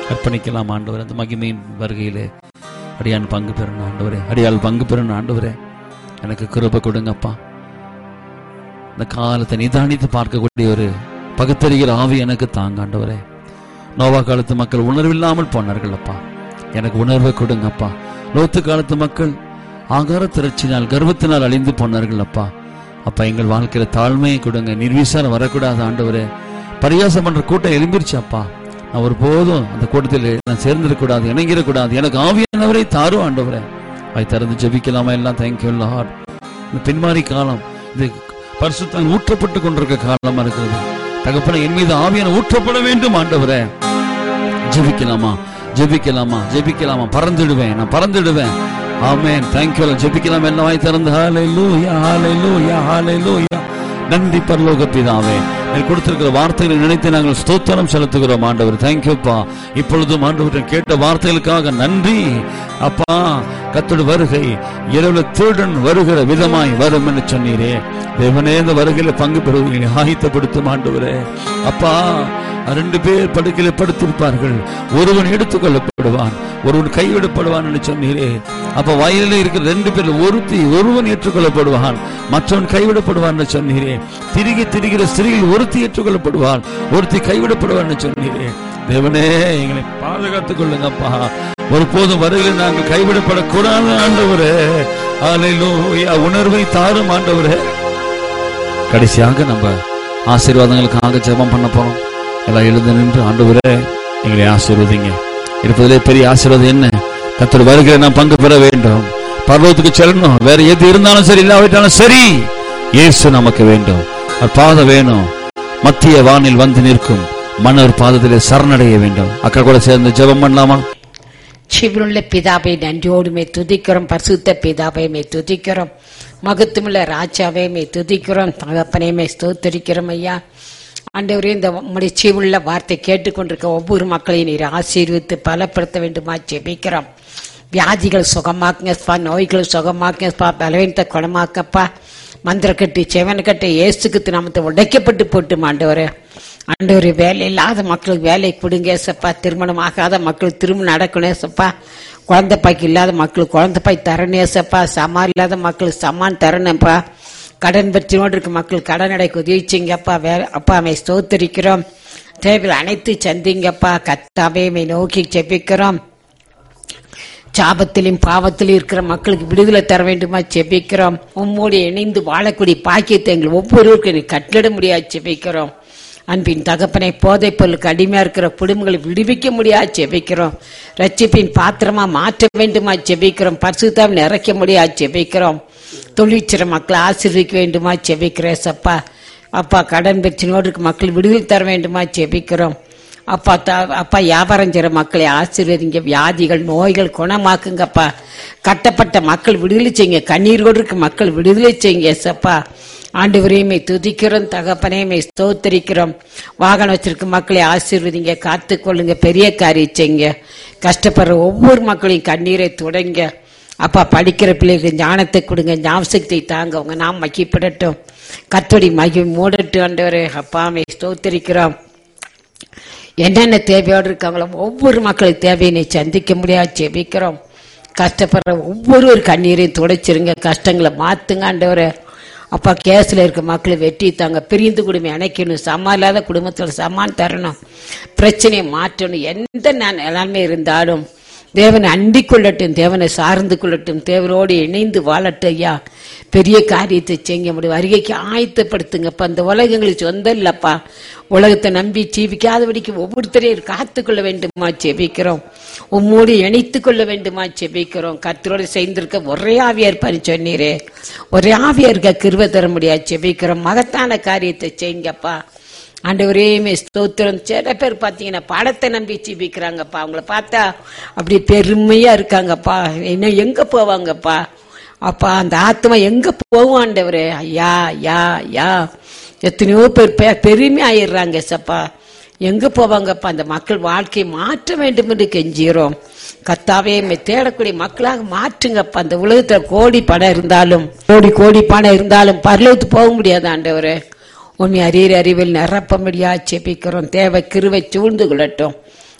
அர்ப்பணிக்கலாம் ஆண்டவர் அந்த மகிமையின் வருகையிலே அடியான் பங்கு பெறணும் ஆண்டவரே அடியாள் பங்கு பெறணும் ஆண்டவரே எனக்கு கிருபை கொடுங்கப்பா இந்த காலத்தை நிதானித்து பார்க்கக்கூடிய ஒரு பகுத்தறிகிற ஆவி எனக்கு தாங்க ஆண்டவரே நோவா காலத்து மக்கள் உணர்வில்லாமல் போனார்கள் அப்பா எனக்கு உணர்வை கொடுங்கப்பா லோத்து காலத்து மக்கள் ஆகார திரட்சினால் கர்வத்தினால் அழிந்து போனார்கள் அப்பா அப்பா எங்கள் வாழ்க்கையில தாழ்மையை கொடுங்க நிர்விசாரம் வரக்கூடாது ஆண்டவரே பரியாசம் பண்ற கூட்டம் எழும்பிருச்சு அப்பா நான் ஒருபோதும் அந்த கூட்டத்தில் நான் சேர்ந்திடக்கூடாது இணங்கிடக்கூடாது எனக்கு ஆவியானவரை தாரும் ஆண்டவரே அதை திறந்து ஜெபிக்கலாமா எல்லாம் தேங்க்யூ லார்ட் இந்த பின்மாறி காலம் இது பரிசுத்தால் ஊற்றப்பட்டு கொண்டிருக்க காலமா இருக்கிறது தகப்பன என் மீது ஆவியான ஊற்றப்பட வேண்டும் ஆண்டவரே ஜெபிக்கலாமா ஜெபிக்கலாமா ஜெபிக்கலாமா பறந்துடுவேன் நான் பறந்துடுவேன் ஆமென் தேங்க்யூ ஜெபிக்கலாம் என்ன வாய் திறந்து ஹalleluya ஹalleluya ஹalleluya நன்றி பரலோக பிதாவே நீர் கொடுத்திருக்கிற வார்த்தைகளை நினைத்து நாங்கள் ஸ்தோத்திரம் செலுத்துகிறோம் ஆண்டவர் தேங்க்யூப்பா இப்பொழுதும் ஆண்டவர் கேட்ட வார்த்தைகளுக்காக நன்றி அப்பா கத்தோட வருகை இரவுல திருடன் வருகிற விதமாய் வரும் என்று சொன்னீரே தேவனே இந்த வருகையில பங்கு பெறுவீங்க ஆயத்தப்படுத்தும் ஆண்டவரே அப்பா ரெண்டு பேர் படுக்கையில படுத்திருப்பார்கள் ஒருவன் எடுத்துக் கொள்ளப்படுவான் ஒருவன் கைவிடப்படுவான் என்று சொன்னீரே அப்ப வயலில் இருக்கிற ரெண்டு பேர் ஒருத்தி ஒருவன் ஏற்றுக்கொள்ளப்படுவான் மற்றவன் கைவிடப்படுவான் என்று சொன்னீரே திருகி திரிகிற ஸ்திரீகள் ஒருத்தி ஏற்றுக்கொள்ளப்படுவான் ஒருத்தி கைவிடப்படுவான் என்று சொன்னீரே தேவனே எங்களை பாதுகாத்துக் கொள்ளுங்கப்பா ஒருபோதும் வருகையில் நாங்கள் கைவிடப்படக்கூடாது ஆண்டவரே அல்லேலூயா உணர்வை தாரும் ஆண்டவரே கடைசியாக நம்ம ஆசீர்வாதங்களுக்காக ஜெபம் பண்ண போறோம் எல்லாம் எழுந்து நின்று ஆண்டவரே எங்களை ஆசீர்வதிங்க இருப்பதிலே பெரிய ஆசீர்வாதம் என்ன கத்தோட வருகிற நான் பங்கு பெற வேண்டும் பர்வத்துக்கு செல்லணும் வேற எது இருந்தாலும் சரி இல்லாவிட்டாலும் சரி இயேசு நமக்கு வேண்டும் அவர் பாதம் வேணும் மத்திய வானில் வந்து நிற்கும் மன்னர் பாதத்திலே சரணடைய வேண்டும் அக்கா கூட சேர்ந்து ஜெபம் பண்ணலாமா சிவனுள்ள பிதாவை நன்றியோடுமே துதிக்கிறோம் பரிசுத்த பிதாவை மே துதிக்கிறோம் மகத்துமுள்ள ராஜாவே மே துதிக்கிறோம் தகப்பனே மே ஸ்தோத்தரிக்கிறோம் ஐயா ஆண்டவரே இந்த உம்முடைய சீவுள்ள வார்த்தை கேட்டுக்கொண்டிருக்க ஒவ்வொரு மக்களையும் நீர் ஆசீர்வித்து பலப்படுத்த வேண்டுமா ஜெபிக்கிறோம் வியாதிகள் சுகமாக்குங்கப்பா நோய்கள் சுகமாக்குங்கப்பா பலவீனத்தை குணமாக்கப்பா மந்திரக்கட்டு செவனக்கட்டு ஏசுக்கு நாமத்தை உடைக்கப்பட்டு போட்டு ஆண்டவரே ஆண்டவர் வேலை இல்லாத மக்களுக்கு வேலை கொடுங்க ஏசப்பா திருமணம் ஆகாத மக்களுக்கு திருமணம் நடக்கணும் ஏசப்பா குழந்தை பாய்க்கு இல்லாத மக்களுக்கு குழந்தை பாய் தரணும் ஏசப்பா சமான் இல்லாத மக்களுக்கு சமான் தரணும்ப்பா கடன் பிரச்சனையோடு இருக்க மக்கள் கடன் அடைக்க உதவிச்சிங்கப்பா வே அப்பா அவை ஸ்தோத்தரிக்கிறோம் தேவையில் அனைத்து சந்திங்கப்பா கத்தாவே மை நோக்கி ஜெபிக்கிறோம் சாபத்திலும் பாவத்திலும் இருக்கிற மக்களுக்கு விடுதலை தர வேண்டுமா ஜெபிக்கிறோம் உம்மோடு இணைந்து வாழக்கூடிய பாக்கியத்தை எங்கள் ஒவ்வொருவருக்கும் நீ கட்டளிட முடியாது ஜெபிக்கிறோம் அன்பின் தகப்பனை போதைப் பொருளுக்கு அடிமையா இருக்கிற குடும்பங்களை விடுவிக்க முடியாது ஜெபிக்கிறோம் ரட்சிப்பின் பாத்திரமா மாற்ற வேண்டுமா ஜெபிக்கிறோம் பரிசுத்தாவை நிறைக்க முடியாது ஜெபிக்கிறோம் தொழிற்சிற மக்களை ஆசீர்விக்க வேண்டுமா ஜெபிக்கிறேன் சப்பா அப்பா கடன் பிரச்சனையோடு இருக்க மக்கள் விடுதலை தர வேண்டுமா ஜெபிக்கிறோம் அப்பா த அப்பா வியாபாரம் செய்கிற மக்களை ஆசீர்வதிங்க வியாதிகள் நோய்கள் குணமாக்குங்கப்பா கட்டப்பட்ட மக்கள் விடுதலை செய்யுங்க கண்ணீரோடு இருக்க மக்கள் விடுதலை செய்யுங்க எசப்பா ஆண்டு வரையுமே துதிக்கிறோம் தகப்பனையுமே ஸ்தோத்தரிக்கிறோம் வாகனம் வச்சிருக்க மக்களை ஆசீர்வதிங்க காத்துக்கொள்ளுங்க பெரிய காரியம் செய்யுங்க கஷ்டப்படுற ஒவ்வொரு மக்களையும் கண்ணீரை தொடங்க அப்பா படிக்கிற பிள்ளைகளுக்கு ஞானத்தை கொடுங்க ஞாபகத்தை தாங்க உங்க நாம் மகிப்படட்டும் கத்தோடி மகி மூடட்டும் ஆண்டவரே அப்பாமே ஸ்தோத்தரிக்கிறோம் என்னென்ன தேவையோடு இருக்காங்களோ ஒவ்வொரு மக்களுக்கு தேவையை நீ சந்திக்க முடியாது ஜெபிக்கிறோம் கஷ்டப்படுற ஒவ்வொரு கண்ணீரையும் துடைச்சிருங்க கஷ்டங்களை மாத்துங்க ஆண்டவரே அப்பா கேஸ்ல இருக்க மக்களை வெட்டி தாங்க பிரிந்து குடும்பம் இணைக்கணும் சமா இல்லாத குடும்பத்துல சமான் தரணும் பிரச்சனையை மாற்றணும் எந்த நான் எல்லாமே இருந்தாலும் தேவனை அண்டிக் கொள்ளட்டும் தேவனை சார்ந்து கொள்ளட்டும் தேவரோடு இணைந்து வாழட்டும் ஐயா பெரிய காரியத்தை செய்ய முடியும் வருகைக்கு ஆயத்தப்படுத்துங்கப்பா அந்த உலகங்களுக்கு சொந்தம் இல்லப்பா உலகத்தை நம்பி ஜீவிக்காதபடிக்கு ஒவ்வொருத்தரையும் காத்துக்கொள்ள வேண்டுமா ஜெபிக்கிறோம் உம்மோடு இணைத்துக் கொள்ள வேண்டுமா ஜெபிக்கிறோம் கத்தரோடு சேர்ந்திருக்க ஒரே ஆவியா இருப்பாரு சொன்னீரே ஒரே ஆவியா இருக்க கிருப தர முடியாது ஜெபிக்கிறோம் மகத்தான காரியத்தை செய்யுங்கப்பா ஆண்டவரேமே ஸ்தோத்திரம் சில பேர் பார்த்தீங்கன்னா படத்தை நம்பி ஜீபிக்கிறாங்கப்பா அவங்கள பார்த்தா அப்படி பெருமையா இருக்காங்கப்பா இன்னும் எங்க போவாங்கப்பா அப்பா அந்த ஆத்மா எங்க போகும் ஆண்டவரே ஐயா ஐயா ஐயா எத்தனையோ பேர் பெ- பெருமை ஆயிடுறாங்க சப்பா எங்க போவாங்கப்பா அந்த மக்கள் வாழ்க்கையை மாற்ற வேண்டும் என்று கெஞ்சுகிறோம் கத்தாவே எம்மை தேடக்கூடிய மக்களாக மாற்றுங்கப்பா அந்த உலகத்துல கோடி பணம் இருந்தாலும் கோடி கோடி பணம் இருந்தாலும் பரலோகத்து போக முடியாது ஆண்டவரே உண்மை அறிகிற அறிவில் நிரப்ப முடியா செபிக்கிறோம் தேவை கிருவை சூழ்ந்து கொள்ளட்டும்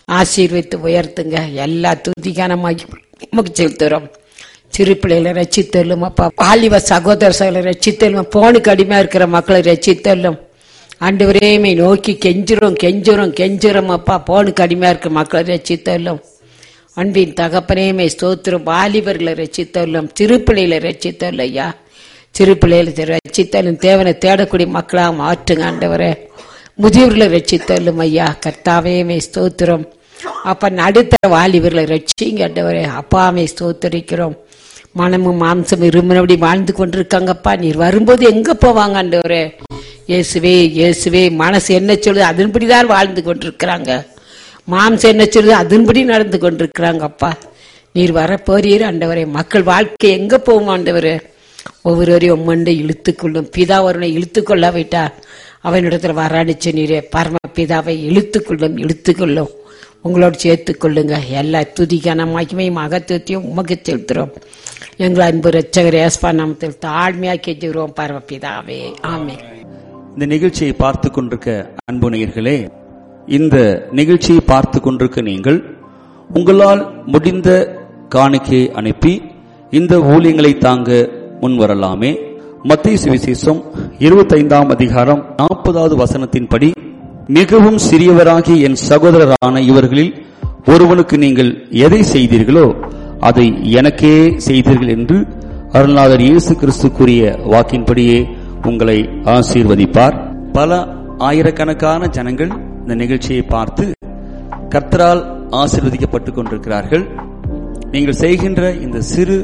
ஆசீர்வித்து உயர்த்துங்க எல்லா துதிகானமாகி உமக்கு செலுத்துறோம் சிறு பிள்ளைகளை ரச்சித்தல்லும் அப்பா வாலிப சகோதர சகோதர ரச்சித்தல்லும் போனுக்கு அடிமையா இருக்கிற மக்களை ரச்சித்தல்லும் ஆண்டவரேமை நோக்கி கெஞ்சுறோம் கெஞ்சுறோம் கெஞ்சுறோம் அப்பா போனுக்கு அடிமையா இருக்கிற மக்களை ரச்சித்தல்லும் அன்பின் தகப்பனேமை ஸ்தோத்திரம் வாலிபர்களை ரச்சித்தல்லும் சிறு பிள்ளைகளை ரச்சித்தல்ல ஐயா சிறு பிள்ளைகளை ரச்சித்தல்லும் தேவனை தேடக்கூடிய மக்களாக மாற்றுங்க ஆண்டவரே முதியவர்களை ரட்சித்தல்லும் ஐயா கர்த்தாவே ஸ்தோத்திரம் அப்ப நடுத்தர வாலிபர்களை ரட்சிங்க ஆண்டவரே அப்பாமே ஸ்தோத்தரிக்கிறோம் மனமும் மாம்சம் இருமனபடி வாழ்ந்து கொண்டிருக்காங்கப்பா நீர் வரும்போது எங்க போவாங்க ஆண்டவரே இயேசுவே இயேசுவே மனசு என்ன சொல்லுது அதன்படிதான் வாழ்ந்து கொண்டிருக்கிறாங்க மாம்சம் என்ன சொல்லுது அதன்படி நடந்து கொண்டிருக்கிறாங்க அப்பா நீர் வரப்போறீர் ஆண்டவரே மக்கள் வாழ்க்கை எங்க போகும் ஆண்டவரே ஒவ்வொருவரையும் உம்மண்டை இழுத்துக்கொள்ளும் பிதா ஒருவனை இழுத்துக்கொள்ள விட்டா அவனிடத்துல வராடிச்சு நீரே பரம பிதாவை இழுத்துக்கொள்ளும் இழுத்துக்கொள்ளும் உங்களோடு சேர்த்துக் கொள்ளுங்க எல்லா துதிக்கான மகிமையும் அகத்துவத்தையும் உமக்கு செலுத்துறோம் எங்கள் அன்பு ரச்சகர் ஏஸ்பா நாமத்தில் தாழ்மையாக கெஞ்சுகிறோம் பரமபிதாவே ஆமே இந்த நிகழ்ச்சியை பார்த்து கொண்டிருக்க அன்பு நேயர்களே இந்த நிகழ்ச்சியை பார்த்து கொண்டிருக்க நீங்கள் உங்களால் முடிந்த காணிக்கையை அனுப்பி இந்த ஊழியங்களை தாங்க முன்வரலாமே மத்திய சுவிசேஷம் இருபத்தைந்தாம் அதிகாரம் நாற்பதாவது வசனத்தின்படி மிகவும் சிறியவராகிய என் சகோதரரான இவர்களில் ஒருவனுக்கு நீங்கள் எதை செய்தீர்களோ அதை எனக்கே செய்தீர்கள் என்று அருள்நாதர் இயேசு கிறிஸ்து கூறிய வாக்கின்படியே உங்களை ஆசீர்வதிப்பார் பல ஆயிரக்கணக்கான ஜனங்கள் இந்த நிகழ்ச்சியை பார்த்து கர்த்தரால் ஆசீர்வதிக்கப்பட்டுக் கொண்டிருக்கிறார்கள் நீங்கள் செய்கின்ற இந்த சிறு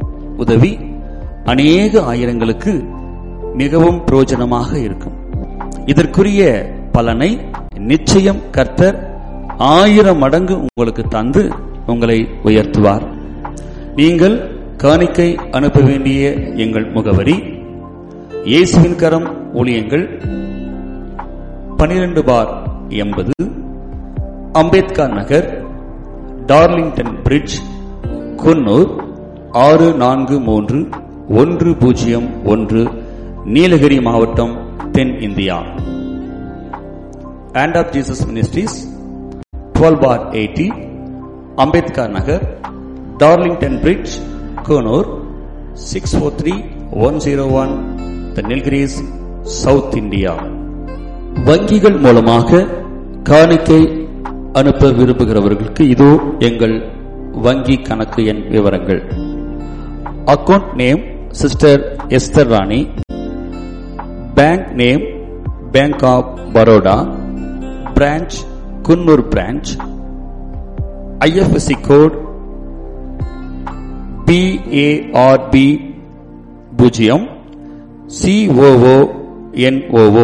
உதவி அநேக ஆயிரங்களுக்கு மிகவும் பிரயோஜனமாக இருக்கும் இதற்குரிய பலனை நிச்சயம் கர்த்தர் ஆயிரம் மடங்கு உங்களுக்கு தந்து உங்களை உயர்த்துவார் நீங்கள் காணிக்கை அனுப்ப வேண்டிய எங்கள் முகவரி இயேசுவின் கரம் ஊழியங்கள் பனிரெண்டு பார் எண்பது அம்பேத்கர் நகர் டார்லிங்டன் பிரிட்ஜ் குன்னூர் ஆறு நான்கு மூன்று ஒன்று பூஜ்ஜியம் ஒன்று நீலகிரி மாவட்டம் தென் India and of Jesus ministries twelve bar eighty Ambedkar Nagar Darlington bridge Coonoor six four three one zero one the Nilgiris south India வங்கிகள் மூலமாக காணிக்கை அனுப்ப விரும்புகிறவர்களுக்கு இதோ எங்கள் வங்கி கணக்கு எண் விவரங்கள் account name sister Esther Rani bank name bank of Baroda branch Coonoor branch IFSC code BARB பூஜ்ஜியம் சிஓஓ என்ஓஓ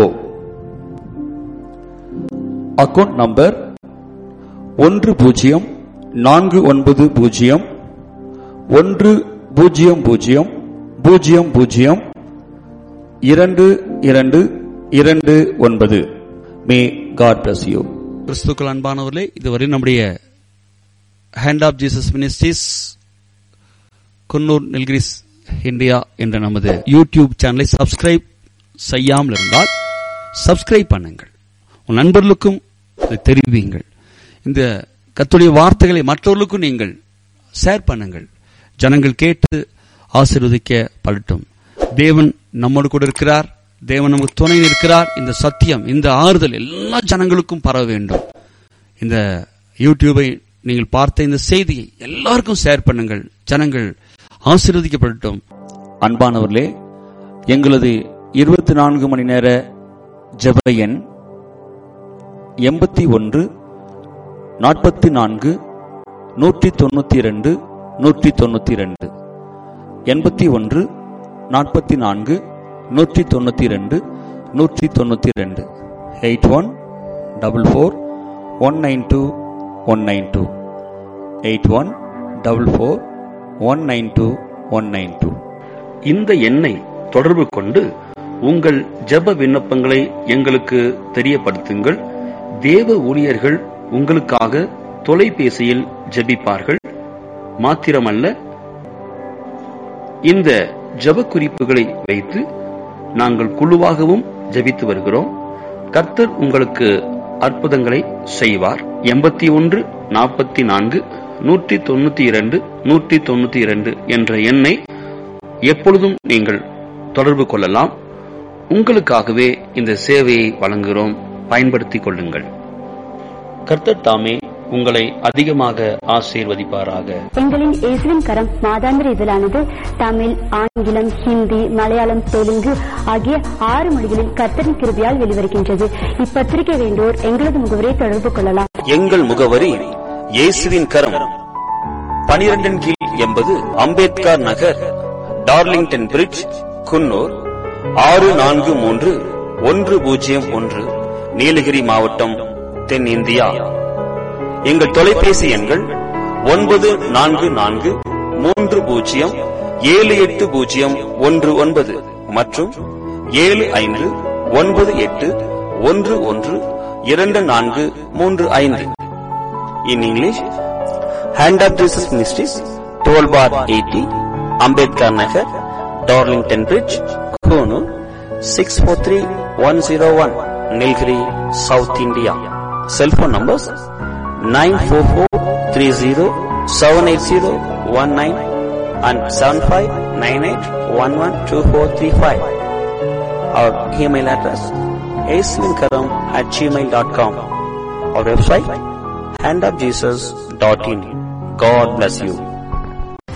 அக்கவுண்ட் நம்பர் ஒன்று பூஜ்ஜியம் நான்கு ஒன்பது பூஜ்ஜியம் ஒன்று பூஜ்ஜியம் பூஜ்ஜியம் பூஜ்ஜியம் பூஜ்ஜியம் இரண்டு இரண்டு இரண்டு ஒன்பது மே காட் பிளஸ் யூ கிறிஸ்துக்கள் அன்பானவர்களே இதுவரை நம்முடைய hand of Jesus ministries Coonoor Nilgiris India என்ற நமது யூடியூப் சேனலை சப்ஸ்கிரைப் செய்யாமல் இருந்தால் சப்ஸ்கிரைப் பண்ணுங்கள் உன் நண்பர்களுக்கும் இதை தெரிவியுங்கள் இந்த கத்துடைய வார்த்தைகளை மற்றவர்களுக்கும் நீங்கள் ஷேர் பண்ணுங்கள் ஜனங்கள் கேட்டு ஆசீர்வதிக்க படட்டும் தேவன் நம்மோடு கூட இருக்கிறார் தேவன் நமக்கு துணை இருக்கிறார் இந்த சத்தியம் இந்த ஆறுதல் எல்லா ஜனங்களுக்கும் பரவ வேண்டும் இந்த யூடியூபை நீங்கள் பார்த்த இந்த செய்தியை எல்லாருக்கும் ஷேர் பண்ணுங்கள் ஜனங்கள் ஆசீர்வதிக்கப்படட்டும் அன்பானவர்களே எங்களது இருபத்தி நான்கு மணி நேர ஜெப எண் எண்பத்தி ஒன்று நாற்பத்தி நான்கு நூற்றி தொண்ணூத்தி ரெண்டு நூற்றி தொண்ணூத்தி ரெண்டு எண்பத்தி ஒன்று நாற்பத்தி நான்கு நூற்றி தொண்ணூத்தி ரெண்டு நூற்றி தொண்ணூத்தி ரெண்டு eight one double four one nine two one nine two eight one double four one nine two one nine two இந்த எண்ணை தொடர்பு கொண்டு உங்கள் ஜெப விண்ணப்பங்களை எங்களுக்கு தெரியப்படுத்துங்கள் தேவ ஊழியர்கள் உங்களுக்காக தொலைபேசியில் ஜெபிப்பார்கள் மாத்திரமல்ல இந்த ஜெப குறிப்புகளை வைத்து நாங்கள் குழுவாகவும் ஜெபித்து வருகிறோம் கர்த்தர் உங்களுக்கு அற்புதங்களை செய்வார் எண்பத்தி ஒன்று நாற்பத்தி நான்கு நூற்றி தொண்ணூத்தி இரண்டு நூற்றி தொண்ணூத்தி இரண்டு என்ற எண்ணை எப்பொழுதும் நீங்கள் தொடர்பு கொள்ளலாம் உங்களுக்காகவே இந்த சேவையை வழங்குகிறோம் பயன்படுத்திக் கொள்ளுங்கள் கர்த்தர் தாமே உங்களை அதிகமாக ஆசீர்வதிப்பாராக எங்களின் இயேசுவின் கரம் மாதாந்திர இதழானது தமிழ் ஆங்கிலம் ஹிந்தி மலையாளம் தெலுங்கு ஆகிய ஆறு மொழிகளில் கர்த்தரின் கிருபையால் வெளிவருகின்றது இப்பத்திரிகை வேண்டோர் எங்களது முகவரை தொடர்பு கொள்ளலாம் எங்கள் முகவரி இயேசுவின் கரம் பனிரெண்டின் கீழ் எண்பது அம்பேத்கர் நகர் டார்லிங்டன் பிரிட்ஜ் குன்னூர் ஆறு நான்கு மூன்று ஒன்று பூஜ்ஜியம் ஒன்று நீலகிரி மாவட்டம் தென்னிந்தியா எங்கள் தொலைபேசி எண்கள் ஒன்பது நான்கு நான்கு மூன்று பூஜ்ஜியம் ஏழு எட்டு பூஜ்ஜியம் ஒன்று ஒன்பது மற்றும் ஏழு ஐந்து ஒன்பது எட்டு ஒன்று ஒன்று இரண்டு நான்கு மூன்று ஐந்து in English hand of Jesus ministries twelve bar eighty Ambedkar Nagar Darlington bridge Coonoor six four three one zero one Nilgiri south India cellphone numbers nine four four three zero seven eight zero one nine and seven five nine eight one one two four three five our email address asminkaram at gmail.com our website handofjesus.in god bless you